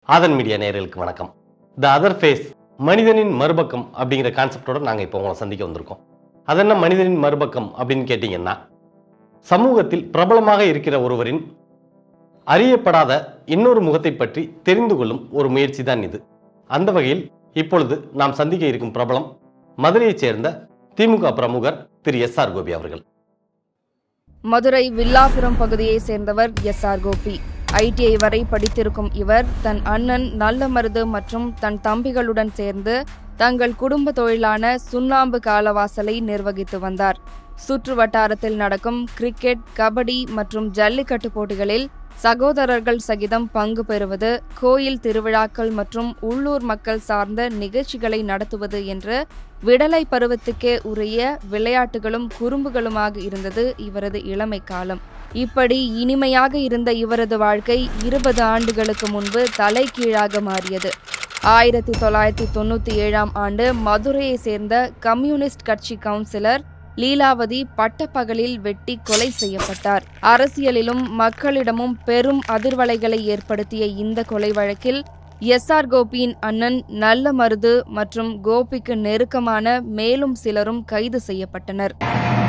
ஆதன் media நேயர்களுக்கு வணக்கம் the other face மனிதனின் மறுபக்கம் அப்படிங்கிற கான்செப்டோட நாங்கள் இப்போ உங்களை சந்திக்க வந்திருக்கோம் அது என்ன மனிதனின் மறுபக்கம் அப்படின்னு கேட்டிங்கன்னா சமூகத்தில் பிரபலமாக இருக்கிற ஒருவரின் அறியப்படாத இன்னொரு முகத்தை பற்றி தெரிந்து கொள்ளும் ஒரு முயற்சி தான் இது அந்த வகையில் இப்பொழுது நாம் சந்திக்க இருக்கும் பிரபலம் மதுரையைச் சேர்ந்த திமுக பிரமுகர் திரு எஸ் ஆர் கோபி அவர்கள் மதுரை வில்லாபுரம் பகுதியைச் சேர்ந்தவர் எஸ் ஆர் கோபி ஐடிஐ வரை படித்திருக்கும் இவர் தன் அண்ணன் நல்ல மருது மற்றும் தன் தம்பிகளுடன் சேர்ந்து தங்கள் குடும்ப தொழிலான சுண்ணாம்பு காலவாசலை நிர்வகித்து வந்தார் சுற்று வட்டாரத்தில் நடக்கும் கிரிக்கெட் கபடி மற்றும் ஜல்லிக்கட்டு போட்டிகளில் சகோதரர்கள் சகிதம் பங்கு பெறுவது கோயில் திருவிழாக்கள் மற்றும் உள்ளூர் மக்கள் சார்ந்த நிகழ்ச்சிகளை நடத்துவது என்று விடலை பருவத்துக்கே உரிய விளையாட்டுகளும் குறும்புகளுமாக இருந்தது இவரது இளமை காலம் இப்படி இனிமையாக இருந்த இவரது வாழ்க்கை இருபது ஆண்டுகளுக்கு முன்பு தலைகீழாக மாறியது ஆயிரத்தி தொள்ளாயிரத்தி தொண்ணூத்தி ஏழாம் ஆண்டு மதுரையை சேர்ந்த கம்யூனிஸ்ட் கட்சி கவுன்சிலர் லீலாவதி பட்டப்பகலில் வெட்டி கொலை செய்யப்பட்டார் அரசியலிலும் மக்களிடமும் பெரும் அதிர்வலைகளை ஏற்படுத்திய இந்த கொலை வழக்கில் எஸ் ஆர் கோபியின் அண்ணன் நல்ல மருது மற்றும் கோபிக்கு நெருக்கமான மேலும் சிலரும் கைது செய்யப்பட்டனர்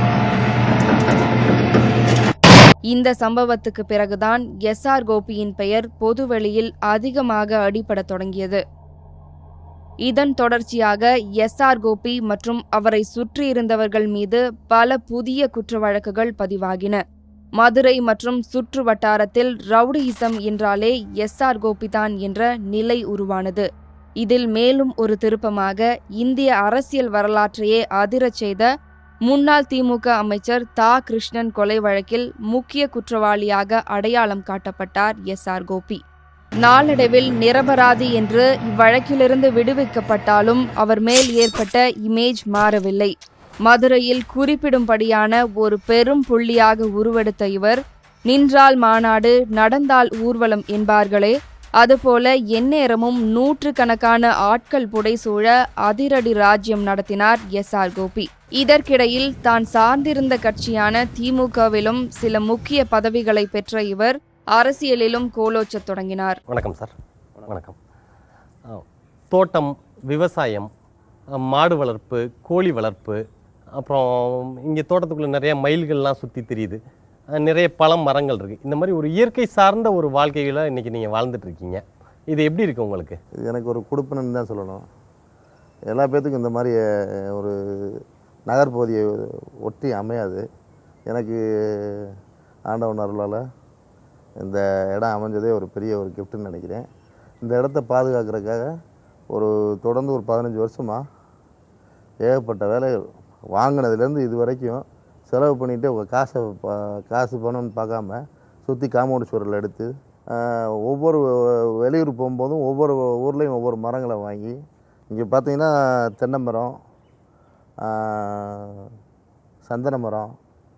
இந்த சம்பவத்துக்கு பிறகுதான் எஸ் ஆர் கோபியின் பெயர் பொதுவெளியில் அதிகமாக அடிபடத் தொடங்கியது இதன் தொடர்ச்சியாக எஸ் ஆர் கோபி மற்றும் அவரை சுற்றியிருந்தவர்கள் மீது பல புதிய குற்ற வழக்குகள் பதிவாகின மதுரை மற்றும் சுற்று வட்டாரத்தில் ரவுடியிசம் என்றாலே எஸ் ஆர் கோபிதான் என்ற நிலை உருவானது இதில் மேலும் ஒரு திருப்பமாக இந்திய அரசியல் வரலாற்றையே அதிரச் செய்த முன்னாள் திமுக அமைச்சர் தா கிருஷ்ணன் கொலை வழக்கில் முக்கிய குற்றவாளியாக அடையாளம் காட்டப்பட்டார் எஸ் ஆர் கோபி நாளடைவில் நிரபராதி என்று இவ்வழக்கிலிருந்து விடுவிக்கப்பட்டாலும் அவர் மேல் ஏற்பட்ட இமேஜ் மாறவில்லை மதுரையில் குறிப்பிடும்படியான ஒரு பெரும் புள்ளியாக உருவெடுத்த இவர் நின்றால் மாநாடு நடந்தால் ஊர்வலம் என்பார்களே அதுபோல எந்நேரமும் நூற்றுக்கணக்கான ஆட்கள் புடைசூழ அதிரடி ராஜ்யம் நடத்தினார் எஸ் ஆர் கோபி இதற்கிடையில் தான் சார்ந்திருந்த கட்சியான திமுகவிலும் சில முக்கிய பதவிகளை பெற்ற இவர் அரசியலிலும் கோலோச்சத் தொடங்கினார் வணக்கம் சார் வணக்கம் ஆ, தோட்டம் விவசாயம் ஆ, மாடு வளர்ப்பு கோழி வளர்ப்பு அப்புறம் இங்கே தோட்டத்துக்குள்ளே நிறைய மயில்கள்லாம் சுற்றி தெரியுது ஆ, நிறைய பழம் மரங்கள் இருக்குது இந்த மாதிரி ஒரு இயற்கை சார்ந்த ஒரு வாழ்க்கையில் இன்றைக்கி நீங்கள் வாழ்ந்துட்டு இருக்கீங்க இது எப்படி இருக்கு உங்களுக்கு இது எனக்கு ஒரு கொடுப்பினு தான் சொல்லணும் எல்லா பேர்த்துக்கும் இந்த மாதிரி அஹ், ஒரு நகர்பகுதியை ஒட்டி அமையாது எனக்கு ஆண்டவன் அருளால் இந்த இடம் அமைஞ்சதே ஒரு பெரிய ஒரு கிஃப்ட்டுன்னு நினைக்கிறேன் இந்த இடத்த பாதுகாக்கிறதுக்காக ஒரு தொடர்ந்து ஒரு பதினஞ்சு வருஷமாக ஏகப்பட்ட வேலைகள் வாங்கினதுலேருந்து இது வரைக்கும் செலவு பண்ணிவிட்டு உங்கள் காசை பா- காசு பணம்னு பார்க்காம சுற்றி காம்பவுண்ட் சுவரில் எடுத்து ஆஹ், ஒவ்வொரு வெளியூர் போகும்போதும் ஒவ்வொரு ஊர்லேயும் ஒவ்வொரு மரங்களை வாங்கி இங்கே பார்த்தீங்கன்னா தென்னை மரம் ஆஹ், சந்தன மரம்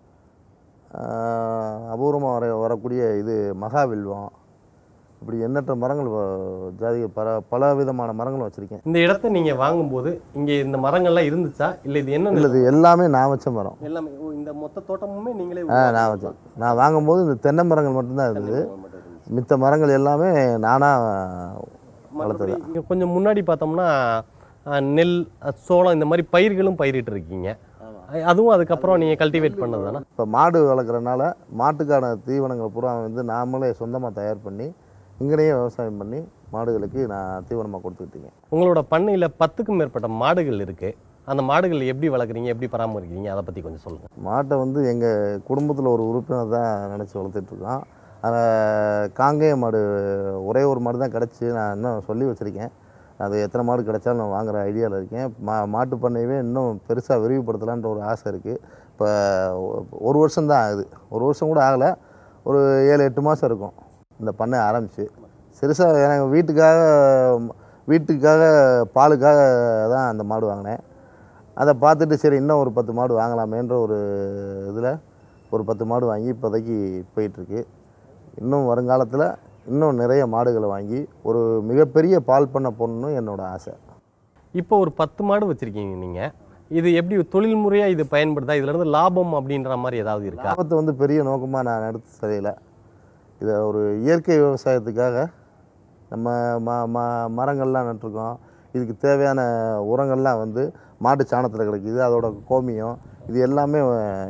அபூர்வமாக வர வரக்கூடிய இது மகாவில்வம் இப்படி எண்ணற்ற மரங்கள் வ- ஜாதி பல பல விதமான மரங்களும் வச்சுருக்கேன் இந்த இடத்த நீங்கள் வாங்கும்போது இங்கே இந்த மரங்கள்லாம் இருந்துச்சா இல்லை இது என்ன இல்லை இது எல்லாமே நான் வச்ச மரம் எல்லாமே ஓ, இந்த மொத்த தோட்டமுமே நீங்களே ஆ நான் வச்சேன் நான் வாங்கும்போது இந்த தென்னை மரங்கள் மட்டும்தான் இருந்தது மித்த மரங்கள் எல்லாமே நானாக மற்றபடி இங்கே கொஞ்சம் முன்னாடி பார்த்தோம்னா அஹ், நெல் அஹ், சோளம் இந்த மாதிரி பயிர்களும் பயிரிட்டு இருக்கீங்க அஹ், அதுவும் அதுக்கப்புறம் நீங்கள் கல்டிவேட் பண்ணது தானே இப்போ மாடு வளர்க்குறனால மாட்டுக்கான தீவனங்களை பூரா வந்து நாமளே சொந்தமாக தயார் பண்ணி இங்கேயே விவசாயம் பண்ணி மாடுகளுக்கு நான் தீவனமாக கொடுத்துக்கிட்டீங்க உங்களோட பண்ணையில் பத்துக்கும் மேற்பட்ட மாடுகள் இருக்குது அந்த மாடுகள் எப்படி வளர்க்குறீங்க எப்படி பராமரிக்கிறீங்க அதை பற்றி கொஞ்சம் சொல்லுங்கள் மாட்டை வந்து எங்கள் குடும்பத்தில் ஒரு உறுப்பினர் தான் நினச்சி வளர்த்துட்ருக்கோம் அதை காங்கேய மாடு ஒரே ஒரு மாடு தான் கிடச்சி நான் இன்னும் சொல்லி வச்சுருக்கேன் அது எத்தனை மாடு கிடைச்சாலும் நான் வாங்குற ஐடியாவில் இருக்கேன் மா மாட்டு பண்ணையவே இன்னும் பெருசாக விரிவுபடுத்தலான்ற ஒரு ஆசை இருக்குது இப்போ ஒரு வருஷம் தான் ஆகுது ஒரு வருஷம் கூட ஆகலை ஒரு ஏழு எட்டு மாதம் இருக்கும் இந்த பண்ணை ஆரம்பிச்சு சிறுசாக எனக்கு வீட்டுக்காக வீட்டுக்காக பாலுக்காக தான் அந்த மாடு வாங்கினேன் அதை பார்த்துட்டு சரி இன்னும் ஒரு பத்து மாடு வாங்கலாமேன்ற ஒரு இதில் ஒரு பத்து மாடு வாங்கி இப்போதைக்கு போயிட்டுருக்கு இன்னும் வருங்காலத்தில் இன்னும் நிறைய மாடுகளை வாங்கி ஒரு மிகப்பெரிய பால் பண்ண போடணும்னு என்னோட ஆசை இப்போ ஒரு பத்து மாடு வச்சுருக்கீங்க நீங்கள் இது எப்படி தொழில் முறையாக இது பயன்படுதா இதுலேருந்து லாபம் அப்படின்ற மாதிரி ஏதாவது இருக்கா லாபத்தை வந்து பெரிய நோக்கமாக நான் எடுத்து சரியில்லை இதை ஒரு இயற்கை விவசாயத்துக்காக நம்ம ம ம மரங்கள்லாம் நட்டிருக்கோம் இதுக்கு தேவையான உரங்கள்லாம் வந்து மாட்டு சாணத்தில் கிடைக்குது அதோட கோமியம் இது எல்லாமே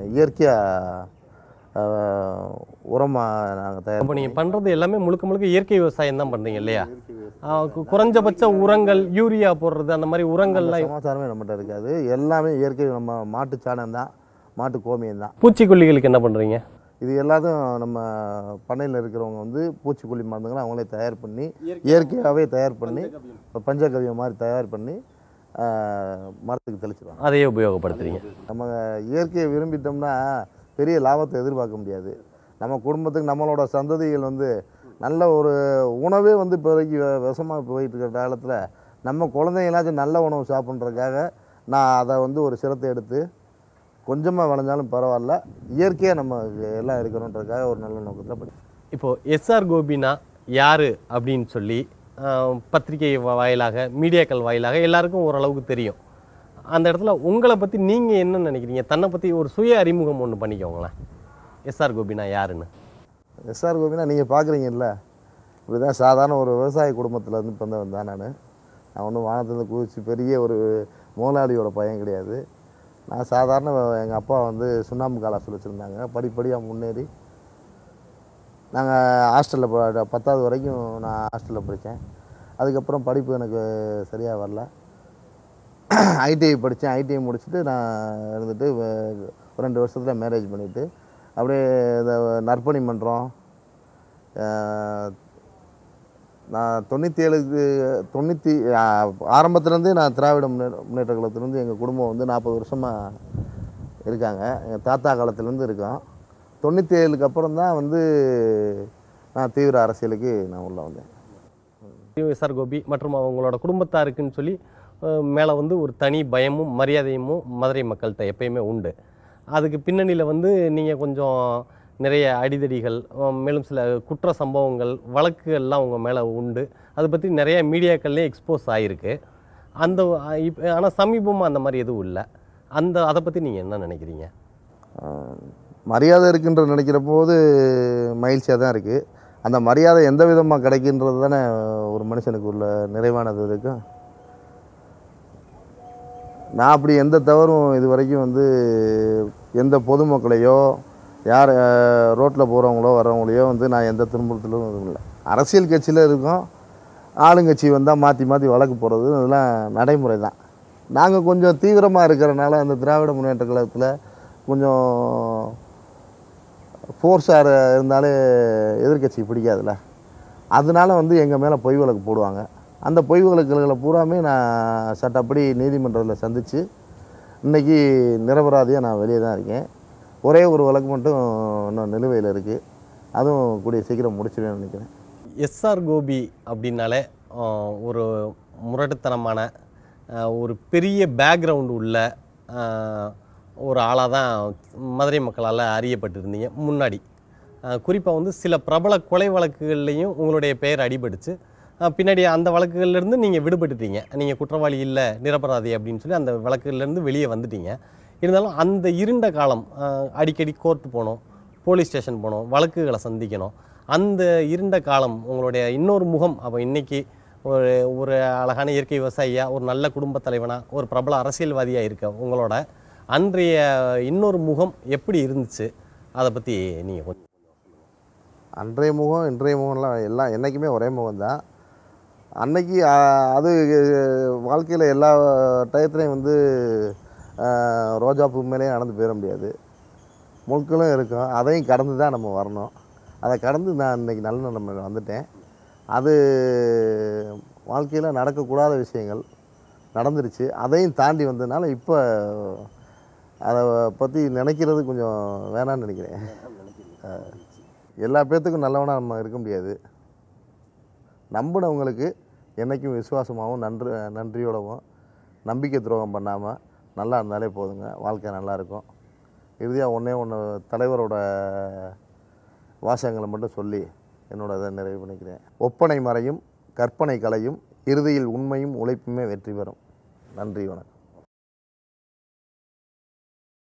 இயற்கையாக உரமாக நாங்கள் தயார் இப்போ நீங்கள் பண்ணுறது எல்லாமே முழுக்க முழுக்க இயற்கை விவசாயம் தான் பண்ணுறீங்க இல்லையா ஆ, கு- குறைஞ்சபட்ச உரங்கள் யூரியா போடுறது அந்த மாதிரி அந்த உரங்கள்லாம் சமாச்சாரமே நம்மகிட்ட இருக்காது எல்லாமே இயற்கை நம்ம மாட்டு சாணம் தான் மாட்டு கோமியம் தான் பூச்சிக்கொல்லிகளுக்கு என்ன பண்ணுறீங்க இது எல்லாத்தையும் நம்ம பண்ணையில் இருக்கிறவங்க வந்து பூச்சிக்கொல்லி மருந்துகளை அவங்களே தயார் பண்ணி இயற்கையாகவே தயார் பண்ணி இப்போ பஞ்சகவியம் மாதிரி தயார் பண்ணி ஆஹ், மரத்துக்கு தெளிச்சிடுவாங்க அதையே உபயோகப்படுத்துறீங்க நம்ம இயற்கையை விரும்பிட்டோம்னா பெரிய லாபத்தை எதிர்பார்க்க முடியாது நம்ம குடும்பத்துக்கு நம்மளோட சந்ததிகள் வந்து நல்ல ஒரு உணவே வந்து இப்போதைக்கு வெ- விஷமாக போயிட்டு இருக்கிற காலத்தில் நம்ம குழந்தைங்களாச்சும் நல்ல உணவு சாப்பிட்றதுக்காக நான் அதை வந்து ஒரு சிரத்தை எடுத்து கொஞ்சமாக விளைஞ்சாலும் பரவாயில்ல இயற்கையாக நம்ம எல்லாம் இருக்கணுன்றதுக்காக ஒரு நல்ல நோக்கத்தில் படி இப்போ எஸ்ஆர் கோபினா யார் அப்படின்னு சொல்லி ஆஹ், பத்திரிகை வா- வாயிலாக மீடியாக்கள் வாயிலாக எல்லாருக்கும் ஓரளவுக்கு தெரியும் அந்த இடத்துல உங்களை பற்றி நீங்கள் என்ன நினைக்கிறீங்க தன்னை பற்றி ஒரு சுய அறிமுகம் ஒன்று பண்ணிக்கோங்களேன் எஸ்ஆர் கோபினா யாருன்னு எஸ்ஆர் கோபினா நீங்கள் பார்க்குறீங்கல்ல இப்படி தான் சாதாரண ஒரு விவசாய குடும்பத்தில் இருந்து பிறந்தவன் தான் நான் நான் ஒன்றும் வானத்துலேருந்து குதிச்சு பெரிய ஒரு முதலாளியோட பையன் கிடையாது நான் சாதாரண எங்கள் அப்பா வந்து சுண்ணாம்பு காலாசல் வச்சுருந்தாங்க படிப்படியாக முன்னேறி நாங்கள் ஹாஸ்டலில் ப பத்தாவது வரைக்கும் நான் ஹாஸ்டலில் படித்தேன் அதுக்கப்புறம் படிப்பு எனக்கு சரியாக வரல ஐடிஐ படித்தேன் ஐடிஐ முடிச்சுட்டு நான் இருந்துட்டு வ- ஒரு ரெண்டு வருஷத்தில் மேரேஜ் பண்ணிவிட்டு அப்படியே இந்த நற்பணி மன்றம் அஹ், நான் தொண்ணூற்றி ஏழுக்கு தொண்ணூற்றி ஆரம்பத்துலேருந்தே நான் திராவிட முன்னேற்ற முன்னேற்ற கழகத்துலேருந்து எங்கள் குடும்பம் வந்து நாற்பது வருஷமாக இருக்காங்க எங்கள் தாத்தா காலத்துலேருந்து இருக்கோம் தொண்ணூற்றி ஏழுக்கு அப்புறம் தான் வந்து நான் தீவிர அரசியலுக்கு நான் உள்ளே வந்தேன் எஸ்ஆர் கோபி மற்றும் அவங்களோட குடும்பத்தாருக்குன்னு சொல்லி மேலே வந்து ஒரு தனி பயமும் மரியாதையும் மதுரை மக்கள்கிட்ட எப்பயுமே உண்டு அதுக்கு பின்னணியில் வந்து நீங்கள் கொஞ்சம் நிறைய அடிதடிகள் அஹ், மேலும் சில குற்ற சம்பவங்கள் வழக்குகள்லாம் உங்கள் மேலே உண்டு அதை பற்றி நிறைய மீடியாக்கள்லேயே எக்ஸ்போஸ் ஆகிருக்கு அந்த இப்போ ஆனால் சமீபமாக அந்த மாதிரி எதுவும் இல்லை அந்த அதை பற்றி நீங்கள் என்ன நினைக்கிறீங்க ஆஹ் மரியாதை இருக்குன்ற நினைக்கிற போது மகிழ்ச்சியாக தான் இருக்குது அந்த மரியாதை எந்த விதமாக கிடைக்குன்றது தானே ஒரு மனுஷனுக்கு உள்ள நிறைவானது இருக்கும் நான் அப்படி எந்த தவறும் இது வரைக்கும் வந்து எந்த பொதுமக்களையோ யார் ரோட்டில் போகிறவங்களோ வர்றவங்களையோ வந்து நான் எந்த துன்புறுத்தலும் இதுவும் இல்லை அரசியல் கட்சியில் இருக்கோம் ஆளுங்கட்சி வந்தால் மாற்றி மாற்றி வழக்கு போடுறது இதெல்லாம் நடைமுறை தான் நாங்கள் கொஞ்சம் தீவிரமாக இருக்கிறனால அந்த திராவிட முன்னேற்ற கழகத்தில் கொஞ்சம் ஃபோர்ஸாக இருந்தாலே எதிர்க்கட்சி பிடிக்காதுல்ல அதனால வந்து எங்கள் மேலே பொய் வழக்கு போடுவாங்க அந்த பொய் வழக்குகளை பூராமே நான் சட்டப்படி நீதிமன்றத்தில் சந்தித்து இன்றைக்கி நிரபராதியாக நான் வெளியே தான் இருக்கேன் ஒரே ஒரு வழக்கு மட்டும் இன்னும் நிலுவையில் இருக்குது அதுவும் கூடிய சீக்கிரம் முடிச்சிடுவேன்னு நினைக்கிறேன் எஸ்ஆர் கோபி அப்படின்னாலே ஆஹ், ஒரு முரட்டுத்தனமான ஆஹ், ஒரு பெரிய பேக்ரவுண்டு உள்ள ஆஹ், ஒரு ஆளாக தான் மதுரை மக்களால் அறியப்பட்டிருந்தீங்க முன்னாடி குறிப்பாக வந்து சில பிரபல கொலை வழக்குகள்லையும் உங்களுடைய பெயர் அடிபட்டுச்சு ஆஹ், பின்னாடி அந்த வழக்குகள்லேருந்து நீங்கள் விடுபட்டுட்டீங்க நீங்கள் குற்றவாளி இல்லை நிரபராதி அப்படின்னு சொல்லி அந்த வழக்குகள்லேருந்து வெளியே வந்துட்டீங்க இருந்தாலும் அந்த இருண்ட காலம் ஆஹ், அடிக்கடி கோர்ட்டு போனோம் போலீஸ் ஸ்டேஷன் போனோம் வழக்குகளை சந்திக்கணும் அந்த இருண்ட காலம் உங்களுடைய இன்னொரு முகம் அப்போ இன்னைக்கு ஒரு ஒரு அழகான இயற்கை விவசாயியா ஒரு நல்ல குடும்பத் தலைவனா ஒரு பிரபல அரசியல்வாதியாக இருக்க உங்களோட அன்றைய இன்னொரு முகம் எப்படி இருந்துச்சு அதை பற்றி நீங்கள் கொஞ்சம் அன்றைய முகம் இன்றைய முகம்லாம் எல்லாம் என்றைக்குமே ஒரே முகம் தான் அன்னைக்கு ஆ, அது வாழ்க்கையில் எல்லா டயத்துலையும் வந்து ஆ, ரோஜா பூ மேலேயும் நடந்து போயிட முடியாது முழுக்களும் இருக்கும் அதையும் கடந்து தான் நம்ம வரணும் அதை கடந்து நான் இன்னைக்கு நல்ல நிலைமையில் வந்துட்டேன் அது வாழ்க்கையில் நடக்கக்கூடாத விஷயங்கள் நடந்துருச்சு அதையும் தாண்டி வந்ததுனால இப்போ அதை பற்றி நினைக்கிறது கொஞ்சம் வேணான்னு நினைக்கிறேன் எல்லா பேர்த்துக்கும் நல்லவனாக நம்ம இருக்க முடியாது நம்பினவங்களுக்கு என்றைக்கும் விசுவாசமாகவும் நன்றி நன்றியோடவும் நம்பிக்கை துரோகம் பண்ணாமல் நல்லா இருந்தாலே போதுங்க வாழ்க்கை நல்லா இருக்கும் இறுதியாக ஒன்றே ஒன்று தலைவரோட வாசகங்களை மட்டும் சொல்லி என்னோட இதை நிறைவு பண்ணிக்கிறேன் ஒப்பனை மறையும் கற்பனை கலையும் இறுதியில் உண்மையும் உழைப்புமே வெற்றி பெறும் நன்றி வணக்கம்